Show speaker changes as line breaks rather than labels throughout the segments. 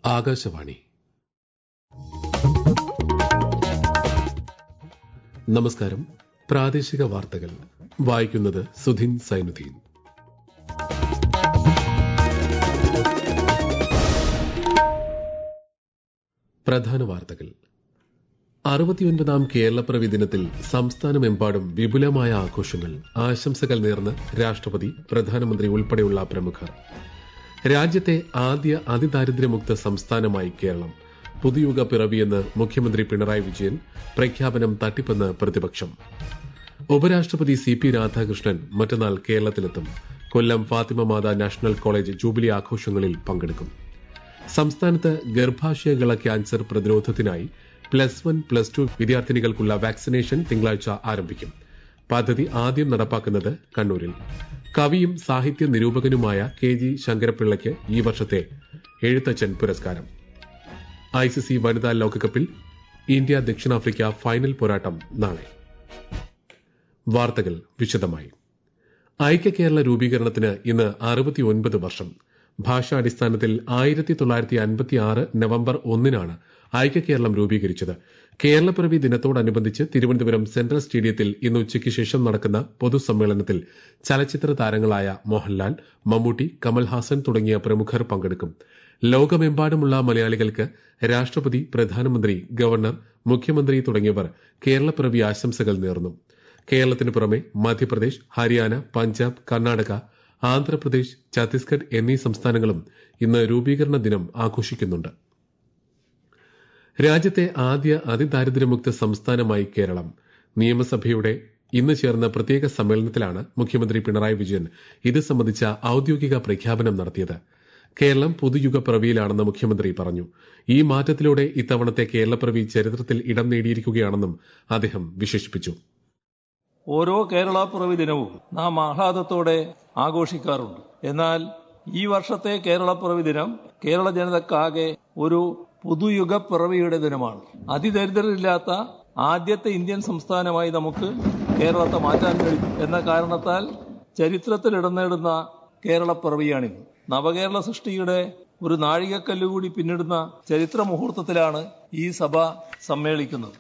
ആകാശവാണി നമസ്കാരം പ്രാദേശിക വാർത്തകൾ വായിക്കുന്നത് സുധിൻ സൈനുദ്ദീൻ പ്രധാന വാർത്തകൾ അറുപത്തിയൊൻപതാം കേരളപ്പിറവി ദിനത്തിൽ സംസ്ഥാനമെമ്പാടും വിപുലമായ ആഘോഷങ്ങൾ ആശംസകൾ നേർന്ന് രാഷ്ട്രപതി പ്രധാനമന്ത്രി ഉൾപ്പെടെയുള്ള പ്രമുഖർ രാജ്യത്തെ ആദ്യ അതിദാരിദ്ര്യമുക്ത സംസ്ഥാനമായി കേരളം പുതുയുഗ പിറവിയെന്ന് മുഖ്യമന്ത്രി പിണറായി വിജയൻ പ്രഖ്യാപനം തട്ടിപ്പെന്ന് പ്രതിപക്ഷം ഉപരാഷ്ട്രപതി സി പി രാധാകൃഷ്ണൻ മറ്റന്നാൾ കേരളത്തിലെത്തും Kollam Fatima Mata national college jubilee ആഘോഷങ്ങളിൽ പങ്കെടുക്കും സംസ്ഥാനത്ത് ഗർഭാശയകള ക്യാൻസർ പ്രതിരോധത്തിനായി പ്ലസ് വൺ പ്ലസ് ടു വിദ്യാർത്ഥിനികൾക്കുള്ള വാക്സിനേഷൻ തിങ്കളാഴ്ച ആരംഭിക്കും പദ്ധതി ആദ്യം നടപ്പാക്കുന്നത് കണ്ണൂരിൽ കവിയും സാഹിത്യ നിരൂപകനുമായ കെ ജി ശങ്കരപിള്ളയ്ക്ക് ഈ വർഷത്തെ എഴുത്തച്ഛൻ പുരസ്കാരം ഐസിസി വനിതാ ലോകകപ്പിൽ ഇന്ത്യ ദക്ഷിണാഫ്രിക്ക ഫൈനൽ പോരാട്ടം നാളെ വാർത്തകൾ വിശദമായി ഐക്യ കേരള രൂപീകരണത്തിന് ഇന്ന് അറുപത്തിയൊൻപത് വർഷം ഭാഷാടിസ്ഥാനത്തിൽ ആയിരത്തി തൊള്ളായിരത്തി അൻപത്തി ആറ് നവംബർ ഒന്നിനാണ് ഐക്യ കേരളം രൂപീകരിച്ചത് കേരളപ്പിറവി ദിനത്തോടനുബന്ധിച്ച് തിരുവനന്തപുരം സെൻട്രൽ സ്റ്റേഡിയത്തിൽ ഇന്ന് ഉച്ചയ്ക്ക് ശേഷം നടക്കുന്ന പൊതുസമ്മേളനത്തിൽ ചലച്ചിത്ര താരങ്ങളായ മോഹൻലാൽ മമ്മൂട്ടി കമൽഹാസൻ തുടങ്ങിയ പ്രമുഖർ പങ്കെടുക്കും ലോകമെമ്പാടുമുള്ള മലയാളികൾക്ക് രാഷ്ട്രപതി പ്രധാനമന്ത്രി ഗവർണർ മുഖ്യമന്ത്രി തുടങ്ങിയവർ കേരളപ്പിറവി ആശംസകൾ നേർന്നു കേരളത്തിന് പുറമെ മധ്യപ്രദേശ് ഹരിയാന പഞ്ചാബ് കർണാടക ആന്ധ്രാപ്രദേശ് ഛത്തീസ്ഗഡ് എന്നീ സംസ്ഥാനങ്ങളും ഇന്ന് രൂപീകരണ ദിനം ആഘോഷിക്കുന്നുണ്ട് രാജ്യത്തെ ആദ്യ അതിദാരിദ്ര്യമുക്ത സംസ്ഥാനമായി കേരളം നിയമസഭയുടെ ഇന്ന് ചേർന്ന പ്രത്യേക സമ്മേളനത്തിലാണ് മുഖ്യമന്ത്രി പിണറായി വിജയൻ ഇത് സംബന്ധിച്ച ഔദ്യോഗിക പ്രഖ്യാപനം നടത്തിയത് കേരളം പുതുയുഗ പിറവിയിലാണെന്ന് മുഖ്യമന്ത്രി പറഞ്ഞു ഈ മാറ്റത്തിലൂടെ ഇത്തവണത്തെ കേരളപ്പിറവി ചരിത്രത്തിൽ ഇടം നേടിയിരിക്കുകയാണെന്നും അദ്ദേഹം വിശേഷിപ്പിച്ചു
ഓരോ കേരള പിറവി ദിനവും നാം ആഹ്ലാദത്തോടെ ആഘോഷിക്കാറുണ്ട് എന്നാൽ ഈ വർഷത്തെ കേരള പിറവി ദിനം കേരള ജനതക്കാകെ ഒരു പുതുയുഗ പിറവിയുടെ ദിനമാണ് അതിദരിദ്രരില്ലാത്ത ആദ്യത്തെ ഇന്ത്യൻ സംസ്ഥാനമായി നമുക്ക് കേരളത്തെ മാറ്റാൻ കഴിയും എന്ന കാരണത്താൽ ചരിത്രത്തിൽ ഇടം നേടുന്ന കേരള പിറവിയാണിത് നവകേരള സൃഷ്ടിയുടെ ഒരു നാഴികക്കല്ലുകൂടി പിന്നിടുന്ന ചരിത്ര മുഹൂർത്തത്തിലാണ് ഈ സഭ സമ്മേളിക്കുന്നത്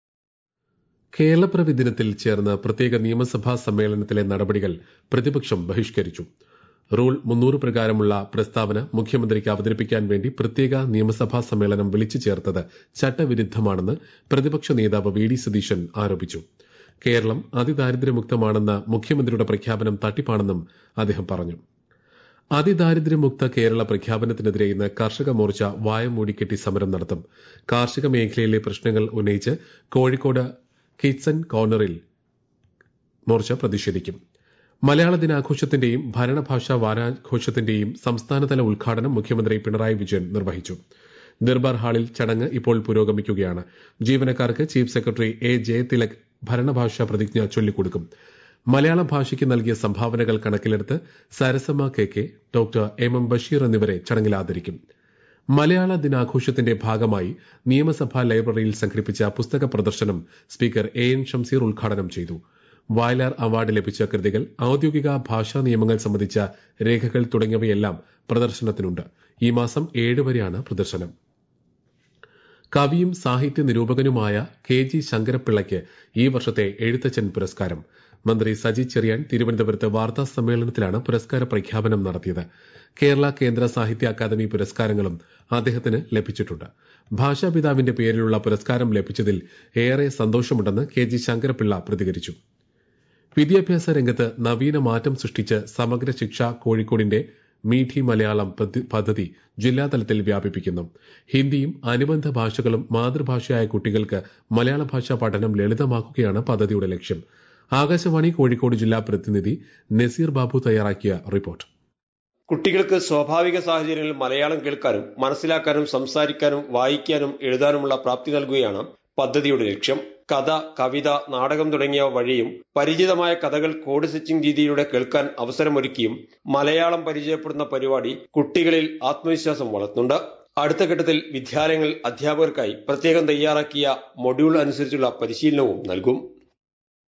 കേരളപ്പിറവി ദിനത്തിൽ ചേർന്ന പ്രത്യേക നിയമസഭാ സമ്മേളനത്തിലെ നടപടികൾ പ്രതിപക്ഷം ബഹിഷ്കരിച്ചു റൂൾ മുന്നൂറ് പ്രകാരമുള്ള പ്രസ്താവന മുഖ്യമന്ത്രിക്ക് അവതരിപ്പിക്കാൻ വേണ്ടി പ്രത്യേക നിയമസഭാ സമ്മേളനം വിളിച്ചു ചേർത്തത് ചട്ടവിരുദ്ധമാണെന്ന് പ്രതിപക്ഷ നേതാവ് വി ഡി സതീശൻ ആരോപിച്ചു കേരളം അതിദാരിദ്ര്യമുക്തമാണെന്ന മുഖ്യമന്ത്രിയുടെ പ്രഖ്യാപനം തട്ടിപ്പാണെന്നും അദ്ദേഹം പറഞ്ഞു അതിദാരിദ്ര്യമുക്ത കേരള പ്രഖ്യാപനത്തിനെതിരെ ഇന്ന് കർഷക മോർച്ച വായം മൂടിക്കെട്ടി സമരം നടത്തും കാർഷിക മേഖലയിലെ പ്രശ്നങ്ങൾ ഉന്നയിച്ച് കോഴിക്കോട് കിച്ചൻ കോർണറിൽ മോർച്ച പ്രതിഷേധിക്കും മലയാള ദിനാഘോഷത്തിന്റെയും ഭരണഭാഷാ വാരാഘോഷത്തിന്റെയും സംസ്ഥാനതല ഉദ്ഘാടനം മുഖ്യമന്ത്രി പിണറായി വിജയൻ നിർവഹിച്ചു ദർബാർ ഹാളിൽ ചടങ്ങ് ഇപ്പോൾ പുരോഗമിക്കുകയാണ് ജീവനക്കാർക്ക് ചീഫ് സെക്രട്ടറി എ ജയതിലക് ഭരണഭാഷാ പ്രതിജ്ഞ ചൊല്ലിക്കൊടുക്കും മലയാള ഭാഷയ്ക്ക് നൽകിയ സംഭാവനകൾ കണക്കിലെടുത്ത് Sarasamma K K doctor M M Basheer എന്നിവരെ ചടങ്ങിൽ ആദരിക്കും മലയാള ദിനാഘോഷത്തിന്റെ ഭാഗമായി നിയമസഭാ ലൈബ്രറിയിൽ സംഘടിപ്പിച്ച പുസ്തക പ്രദർശനം സ്പീക്കർ എ എൻ ഷംസീർ ഉദ്ഘാടനം ചെയ്തു വയലാർ അവാർഡ് ലഭിച്ച കൃതികൾ ഔദ്യോഗിക ഭാഷാ നിയമങ്ങൾ സംബന്ധിച്ച രേഖകൾ തുടങ്ങിയവയെല്ലാം പ്രദർശനത്തിനുണ്ട് ഈ മാസം ഏഴ് വരെയാണ് പ്രദർശനം കവിയും സാഹിത്യ നിരൂപകനുമായ കെ ജി ശങ്കരപിള്ളയ്ക്ക് ഈ വർഷത്തെ എഴുത്തച്ഛൻ പുരസ്കാരം മന്ത്രി സജി ചെറിയാൻ തിരുവനന്തപുരത്ത് വാർത്താ സമ്മേളനത്തിലാണ് പുരസ്കാര പ്രഖ്യാപനം നടത്തിയത് കേരള കേന്ദ്ര സാഹിത്യ അക്കാദമി പുരസ്കാരങ്ങളും അദ്ദേഹത്തിന് ലഭിച്ചിട്ടുണ്ട് ഭാഷാപിതാവിന്റെ പേരിലുള്ള പുരസ്കാരം ലഭിച്ചതിൽ ഏറെ സന്തോഷമുണ്ടെന്ന് കെ ജി ശങ്കരപിള്ള പ്രതികരിച്ചു വിദ്യാഭ്യാസ രംഗത്ത് നവീന മാറ്റം സൃഷ്ടിച്ച് സമഗ്ര ശിക്ഷ കോഴിക്കോടിന്റെ മീഠി മലയാളം പദ്ധതി ജില്ലാതലത്തിൽ വ്യാപിപ്പിക്കുന്നു ഹിന്ദിയും അനുബന്ധ ഭാഷകളും മാതൃഭാഷയായ കുട്ടികൾക്ക് മലയാള ഭാഷാ പഠനം ലളിതമാക്കുകയാണ് പദ്ധതിയുടെ ലക്ഷ്യം ആകാശവാണി കോഴിക്കോട് ജില്ലാ പ്രതിനിധി നസീർ ബാബു തയ്യാറാക്കിയ റിപ്പോർട്ട്
കുട്ടികൾക്ക് സ്വാഭാവിക സാഹചര്യങ്ങളിൽ മലയാളം കേൾക്കാനും മനസ്സിലാക്കാനും സംസാരിക്കാനും വായിക്കാനും എഴുതാനുമുള്ള പ്രാപ്തി നൽകുകയാണ് പദ്ധതിയുടെ ലക്ഷ്യം കഥ കവിത നാടകം തുടങ്ങിയവ വഴിയും പരിചിതമായ കഥകൾ കോഡ് സ്റ്റിച്ചിങ് രീതിയിലൂടെ കേൾക്കാൻ അവസരമൊരുക്കിയും മലയാളം പരിചയപ്പെടുന്ന പരിപാടി കുട്ടികളിൽ ആത്മവിശ്വാസം വളർത്തുന്നുണ്ട് അടുത്ത ഘട്ടത്തിൽ വിദ്യാലയങ്ങൾ അധ്യാപകർക്കായി പ്രത്യേകം തയ്യാറാക്കിയ മൊഡ്യൂൾ അനുസരിച്ചുള്ള പരിശീലനവും നൽകും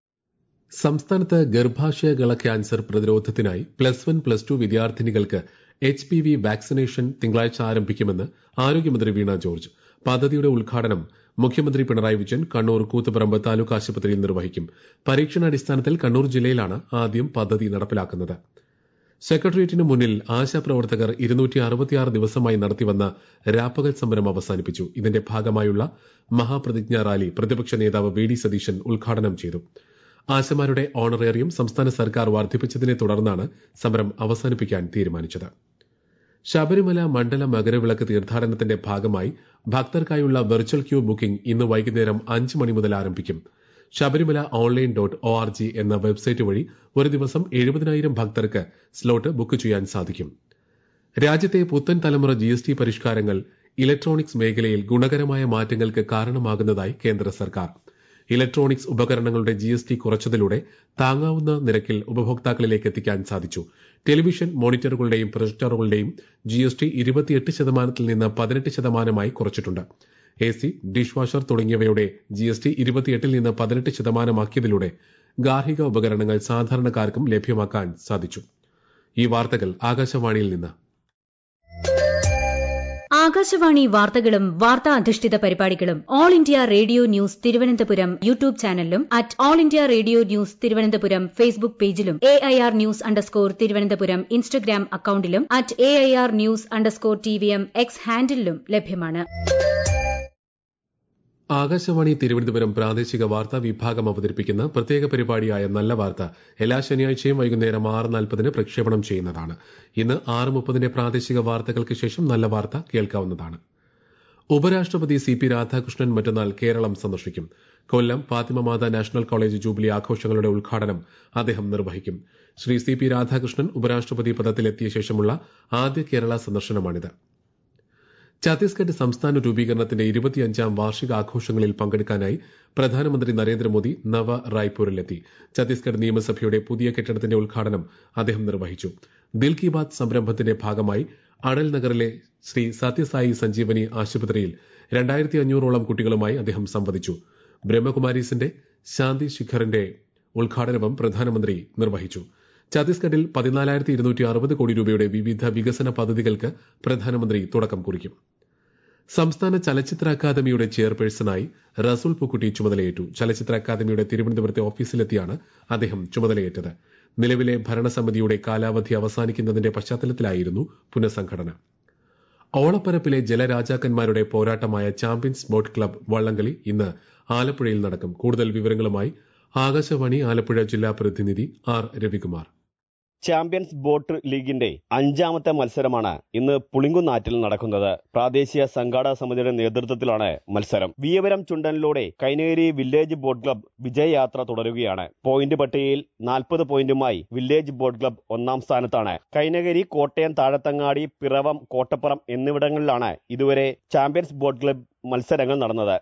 സംസ്ഥാനത്ത് ഗർഭാശയകള ക്യാൻസർ പ്രതിരോധത്തിനായി പ്ലസ് വൺ പ്ലസ് ടു വിദ്യാർത്ഥിനികൾക്ക് എച്ച് പി വി വാക്സിനേഷൻ തിങ്കളാഴ്ച ആരംഭിക്കുമെന്ന് ആരോഗ്യമന്ത്രി വീണ ജോർജ് പദ്ധതിയുടെ ഉദ്ഘാടനം മുഖ്യമന്ത്രി പിണറായി വിജയൻ കണ്ണൂർ കൂത്തുപറമ്പ് താലൂക്ക് ആശുപത്രിയിൽ നിർവഹിക്കും പരീക്ഷണാടിസ്ഥാനത്തിൽ കണ്ണൂർ ജില്ലയിലാണ് ആദ്യം പദ്ധതി നടപ്പിലാക്കുന്നത് സെക്രട്ടേറിയറ്റിന് മുന്നിൽ ആശാപ്രവർത്തകർ ഇരുന്നൂറ്റി അറുപത്തിയാറ് ദിവസമായി നടത്തിവന്ന രാപ്പകൽ സമരം അവസാനിപ്പിച്ചു ഇതിന്റെ ഭാഗമായുള്ള മഹാപ്രതിജ്ഞാ റാലി പ്രതിപക്ഷ നേതാവ് വി ഡി സതീശൻ ഉദ്ഘാടനം ചെയ്തു ആശമാരുടെ ഓണറേറിയം സംസ്ഥാന സർക്കാർ വർദ്ധിപ്പിച്ചതിനെ തുടർന്നാണ് സമരം അവസാനിപ്പിക്കാൻ തീരുമാനിച്ചത് ശബരിമല മണ്ഡല മകരവിളക്ക് തീർത്ഥാടനത്തിന്റെ ഭാഗമായി ഭക്തർക്കായുള്ള വെർച്വൽ ക്യൂ ബുക്കിംഗ് ഇന്ന് വൈകുന്നേരം അഞ്ച് മണി മുതൽ ആരംഭിക്കും Sabarimala online dot O R G എന്ന വെബ്സൈറ്റ് വഴി ഒരു ദിവസം എഴുപതിനായിരം ഭക്തർക്ക് സ്ലോട്ട് ബുക്ക് ചെയ്യാൻ സാധിക്കും രാജ്യത്തെ പുത്തൻ തലമുറ ജി എസ് ടി പരിഷ്കാരങ്ങൾ ഇലക്ട്രോണിക്സ് മേഖലയിൽ ഗുണകരമായ മാറ്റങ്ങൾക്ക് കാരണമാകുന്നതായി കേന്ദ്ര സർക്കാർ ഇലക്ട്രോണിക്സ് ഉപകരണങ്ങളുടെ ജി എസ് ടി കുറച്ചതിലൂടെ താങ്ങാവുന്ന നിരക്കിൽ ഉപഭോക്താക്കളിലേക്ക് എത്തിക്കാൻ സാധിച്ചു ടെലിവിഷൻ മോണിറ്ററുകളുടെയും പ്രൊജക്ടറുകളുടെയും ജി എസ് ടി ഇരുപത്തിയെട്ട് ശതമാനത്തിൽ നിന്ന് പതിനെട്ട് ശതമാനമായി കുറച്ചിട്ടുണ്ട് എ സി ഡിഷ് വാഷർ തുടങ്ങിയവയുടെ ജി എസ് ടി ഇരുപത്തിയെട്ടിൽ നിന്ന് പതിനെട്ട് ശതമാനമാക്കിയതിലൂടെ ഗാർഹിക ഉപകരണങ്ങൾ സാധാരണക്കാർക്കും ലഭ്യമാക്കാൻ സാധിച്ചു ഈ വാർത്തകൾ ആകാശവാണിയിൽ നിന്ന്
ആകാശവാണി വാർത്തകളും വാർത്താ അധിഷ്ഠിത പരിപാടികളും all India radio news Thiruvananthapuram YouTube ചാനലിലും at all India radio news Thiruvananthapuram Facebook പേജിലും A I R news underscore Thiruvananthapuram Instagram അക്കൌണ്ടിലും at A I R news underscore T V M X ഹാൻഡിലും ലഭ്യമാണ്
ആകാശവാണി തിരുവനന്തപുരം പ്രാദേശിക വാർത്താ വിഭാഗം അവതരിപ്പിക്കുന്ന പ്രത്യേക പരിപാടിയായ നല്ല വാർത്ത എല്ലാ ശനിയാഴ്ചയും വൈകുന്നേരം ആറ് നാൽപ്പതിന് പ്രക്ഷേപണം ചെയ്യുന്നതാണ് ഇന്ന് ആറ് മുപ്പതിന്റെ പ്രാദേശിക വാർത്തകൾക്ക് ശേഷം നല്ല വാർത്ത കേൾക്കാവുന്നതാണ് ഉപരാഷ്ട്രപതി സി പി രാധാകൃഷ്ണൻ മറ്റന്നാൾ കേരളം സന്ദർശിക്കും Kollam Fatima Mata national college jubilee ആഘോഷങ്ങളുടെ ഉദ്ഘാടനം അദ്ദേഹം നിർവഹിക്കും ശ്രീ സി പി രാധാകൃഷ്ണൻ ഉപരാഷ്ട്രപതി പദത്തിലെത്തിയ ശേഷമുള്ള ആദ്യ കേരള സന്ദർശനമാണിത് ഛത്തീസ്ഗഡ് സംസ്ഥാന രൂപീകരണത്തിന്റെ ഇരുപത്തിയഞ്ചാം വാർഷിക ആഘോഷങ്ങളിൽ പങ്കെടുക്കാനായി പ്രധാനമന്ത്രി നരേന്ദ്രമോദി നവ റായ്പൂരിലെത്തി ഛത്തീസ്ഗഡ് നിയമസഭയുടെ പുതിയ കെട്ടിടത്തിന്റെ ഉദ്ഘാടനം അദ്ദേഹം നിർവഹിച്ചു ദിൽ കി ബാത് സംരംഭത്തിന്റെ ഭാഗമായി അടൽ നഗറിലെ ശ്രീ സത്യസായി സഞ്ജീവനി ആശുപത്രിയിൽ രണ്ടായിരത്തി അഞ്ഞൂറോളം കുട്ടികളുമായി അദ്ദേഹം സംവദിച്ചു ബ്രഹ്മകുമാരീസിന്റെ ശാന്തി ശിഖറിന്റെ ഉദ്ഘാടനവും പ്രധാനമന്ത്രി നിർവഹിച്ചു ഛത്തീസ്ഗഡിൽ പതിനാലായിരത്തി ഇരുന്നൂറ്റി അറുപത് കോടി രൂപയുടെ വിവിധ വികസന പദ്ധതികൾക്ക് പ്രധാനമന്ത്രി തുടക്കം കുറിക്കും സംസ്ഥാന ചലച്ചിത്ര അക്കാദമിയുടെ ചെയർപേഴ്സണായി റസൂൽ പുക്കുട്ടി ചുമതലയേറ്റു ചലച്ചിത്ര അക്കാദമിയുടെ തിരുവനന്തപുരത്തെ ഓഫീസിലെത്തിയാണ് അദ്ദേഹം ചുമതലയേറ്റത് നിലവിലെ ഭരണസമിതിയുടെ കാലാവധി അവസാനിക്കുന്നതിന്റെ പശ്ചാത്തലത്തിലായിരുന്നു പുനഃസംഘടന ഓളപ്പരപ്പിലെ ജലരാജാക്കന്മാരുടെ പോരാട്ടമായ ചാമ്പ്യൻസ് ബോട്ട് ക്ലബ് വള്ളംകളി ഇന്ന് ആലപ്പുഴയിൽ നടക്കും കൂടുതൽ വിവരങ്ങളുമായി ആകാശവാണി ആലപ്പുഴ ജില്ലാ പ്രതിനിധി ആർ രവികുമാർ
ചാമ്പ്യൻസ് ബോട്ട് ലീഗിന്റെ അഞ്ചാമത്തെ മത്സരമാണ് ഇന്ന് പുളിങ്കുന്നാറ്റിൽ നടക്കുന്നത് പ്രാദേശിക സംഘാടക സമിതിയുടെ നേതൃത്വത്തിലാണ് മത്സരം വിയവരം ചുണ്ടനിലൂടെ കൈനേരി വില്ലേജ് ബോട്ട് ക്ലബ് വിജയയാത്ര തുടരുകയാണ് പോയിന്റ് പട്ടികയിൽ നാൽപ്പത് പോയിന്റുമായി വില്ലേജ് ബോട്ട് ക്ലബ് ഒന്നാം സ്ഥാനത്താണ് കൈനകരി കോട്ടയം താഴത്തങ്ങാടി പിറവം കോട്ടപ്പുറം എന്നിവിടങ്ങളിലാണ് ഇതുവരെ ചാമ്പ്യൻസ് ബോട്ട് ക്ലബ് മത്സരങ്ങൾ നടന്നത്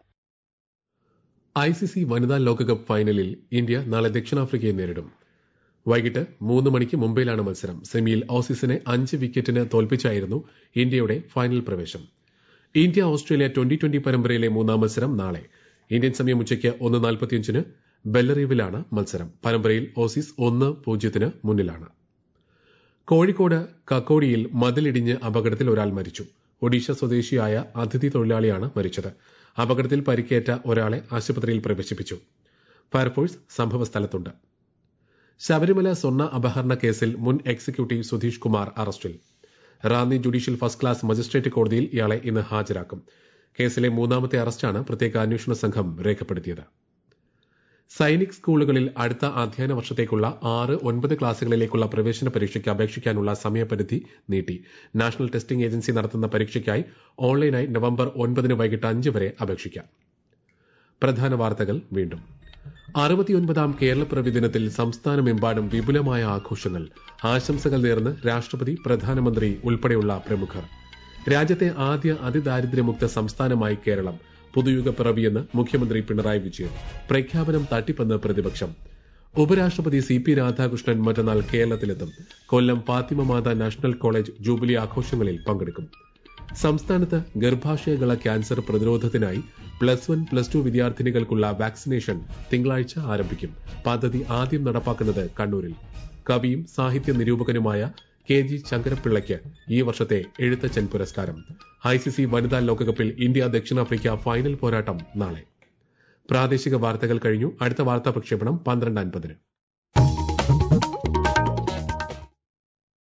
ഐ സി സി വനിതാ ലോകകപ്പ് ഫൈനലിൽ ഇന്ത്യ നാളെ ദക്ഷിണാഫ്രിക്കയെ നേരിടും വൈകിട്ട് മൂന്ന് മണിക്ക് മുംബൈയിലാണ് മത്സരം സെമിയിൽ ഓസീസിനെ അഞ്ച് വിക്കറ്റിന് തോൽപ്പിച്ചായിരുന്നു ഇന്ത്യയുടെ ഫൈനൽ പ്രവേശം ഇന്ത്യ ഓസ്ട്രേലിയ ട്വന്റി ട്വന്റി പരമ്പരയിലെ മൂന്നാം മത്സരം നാളെ ഇന്ത്യൻ സമയം ഉച്ചയ്ക്ക് ഒന്ന് നാൽപ്പത്തിയഞ്ചിന് ബെല്ലറീവിലാണ് മത്സരം പരമ്പരയിൽ ഓസീസ് ഒന്ന് പൂജ്യത്തിന് മുന്നിലാണ് കോഴിക്കോട് കക്കോടിയിൽ മതിലിടിഞ്ഞ് അപകടത്തിൽ ഒരാൾ മരിച്ചു ഒഡീഷ സ്വദേശിയായ അതിഥി തൊഴിലാളിയാണ് മരിച്ചത് അപകടത്തിൽ പരിക്കേറ്റ ഒരാളെ ആശുപത്രിയിൽ പ്രവേശിപ്പിച്ചു ഫയർഫോഴ്സ് സംഭവസ്ഥലത്തുണ്ട് ശബരിമല സ്വർണ്ണ അപഹരണ കേസിൽ മുൻ എക്സിക്യൂട്ടീവ് സുധീഷ് കുമാർ അറസ്റ്റിൽ Ranni judicial first class magistrate കോടതിയിൽ ഇയാളെ ഇന്ന് ഹാജരാക്കും കേസിലെ മൂന്നാമത്തെ അറസ്റ്റാണ് പ്രത്യേക അന്വേഷണ സംഘം രേഖപ്പെടുത്തിയത് സൈനിക് സ്കൂളുകളിൽ അടുത്ത അധ്യയന വർഷത്തേക്കുള്ള ആറ് ഒൻപത് ക്ലാസുകളിലേക്കുള്ള പ്രവേശന പരീക്ഷയ്ക്ക് അപേക്ഷിക്കാനുള്ള സമയപരിധി നീട്ടി നാഷണൽ ടെസ്റ്റിംഗ് ഏജൻസി നടത്തുന്ന പരീക്ഷയ്ക്കായി ഓൺലൈനായി നവംബർ ഒൻപതിന് വൈകിട്ട് അഞ്ച് വരെ അപേക്ഷിക്കാം പ്രധാന വാർത്തകൾ വീണ്ടും അറുപത്തിയൊൻപതാം കേരളപ്പിറവി ദിനത്തിൽ സംസ്ഥാനമെമ്പാടും വിപുലമായ ആഘോഷങ്ങൾ ആശംസകൾ നേർന്ന് രാഷ്ട്രപതി പ്രധാനമന്ത്രി ഉൾപ്പെടെയുള്ള പ്രമുഖർ രാജ്യത്തെ ആദ്യ അതിദാരിദ്ര്യമുക്ത സംസ്ഥാനമായി കേരളം പുതുയുഗ പിറവിയെന്ന് മുഖ്യമന്ത്രി പിണറായി വിജയൻ പ്രഖ്യാപനം തട്ടിപ്പെന്ന് പ്രതിപക്ഷം ഉപരാഷ്ട്രപതി സി പി രാധാകൃഷ്ണൻ മറ്റന്നാൾ കേരളത്തിലെത്തും Kollam Fatima Mata national college jubilee ആഘോഷങ്ങളിൽ പങ്കെടുക്കും സംസ്ഥാനത്ത് ഗർഭാശയകള ക്യാൻസർ പ്രതിരോധത്തിനായി പ്ലസ് വൺ പ്ലസ് ടു വിദ്യാർത്ഥിനികൾക്കുള്ള വാക്സിനേഷൻ തിങ്കളാഴ്ച ആരംഭിക്കും പദ്ധതി ആദ്യം നടപ്പാക്കുന്നത് കണ്ണൂരിൽ കവിയും സാഹിത്യ നിരൂപകനുമായ കെ ജി ശങ്കരപ്പിള്ളയ്ക്ക് ഈ വർഷത്തെ എഴുത്തച്ഛൻ പുരസ്കാരം ഐസിസി വനിതാ ലോകകപ്പിൽ ഇന്ത്യ ദക്ഷിണാഫ്രിക്ക ഫൈനൽ പോരാട്ടം നാളെ പ്രാദേശിക വാർത്തകൾ കഴിഞ്ഞു അടുത്ത വാർത്താ പ്രക്ഷേപണം പന്ത്രണ്ട് അൻപതിന്